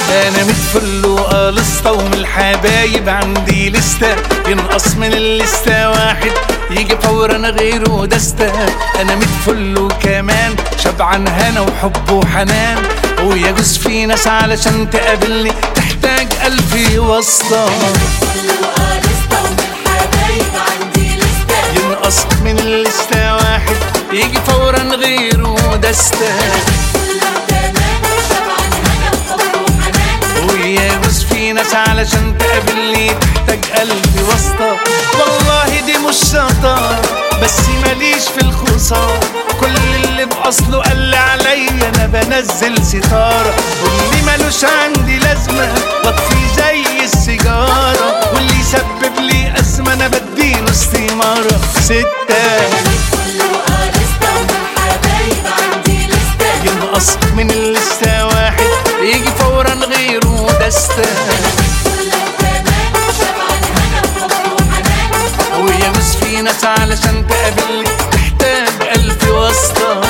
انا متفل وقالسطة ومن الحبايب عندي لستة ينقص من اللستة واحد يجي فورا غيره دستة انا متفل وكمان شبعان هنا وحب وحنان ويجوز في ناس علشان تقابلني تحتاج ألف واسطة وقالسطة ومن الحبايب عندي لستة ينقص من اللستة واحد يجي فورا غيره دستة كله تمام شبعان هنا وحب وحنان ويجوز في ناس علشان تقابلني تحتاج قلبي واسطة والله دي مش شطارة بس ماليش في الخسارة كل اللي بأصله قال لي عليا أنا بنزل ستارة واللي ملوش عندي لازمة بطفي زي السيجارة واللي يسبب لي أزمة أنا بديله استمارة ستة كله وقالسطة ومن الحبايب عندي لستة ينقص من اللستة واحد يجي فورا غيره دستة كله تمام شبعان هنا وحب وحنان ويمس في ناس علشان تقابلني تحتاج ألف واسطة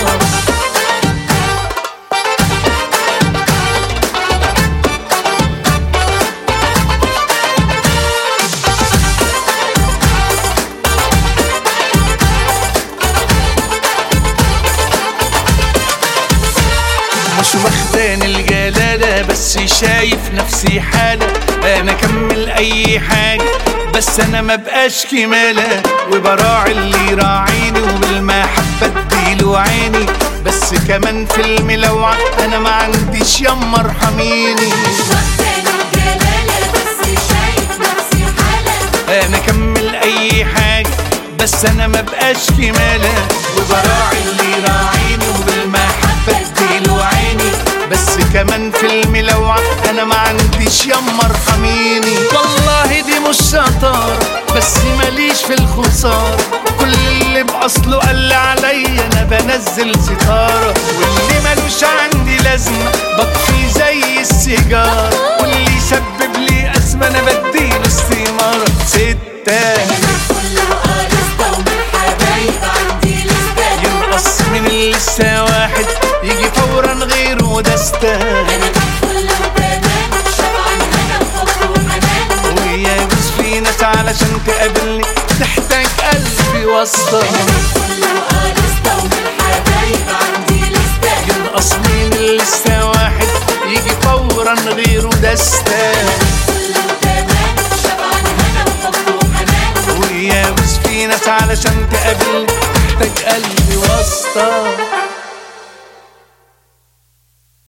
مش واخدان الجلالة بس شايف نفسي حالة أنا أكمل أي حاجة بس أنا ما بقاش كمالة وبراعي اللي يراعيني وبالمحبة اديله عيني بس كمان في الملوعة أنا ما عنديش يما ارحميني وقتين الجلالة بس شايف نفسي حالة أنا أكمل أي حاجة بس أنا ما بقاش كمالة وبراعي اللي يراعيني وبالمحبة اديله عيني بس كمان في الملوعة أنا ما عنديش يما ارحميني والله دي مش شطارة بس ماليش في الخسارة كل اللي بأصله قال لي عليا أنا بنزل ستارة واللي ملوش عندي لازمة بطفي زي السيجارة واللي يسبب لي أزمة أنا بديله استمارة ستة كله وقالسطة ومن الحبايب عندي لستة ينقص من اللسة واحد يجي فورا غيره دستة أنا كله تمام شبعان هنا وحب وحنان ويجوز في ناس علشان تقابلني تحتاج قلبي واسطة كله وقالسطة ومن الحبايب عندي لستة ينقص من اللسة واحد يجي فورا غيره دستة كله تمام شبعان هنا وحب وحنان ويجوز في ناس علشان تقابلني تحتاج قلبي واسطة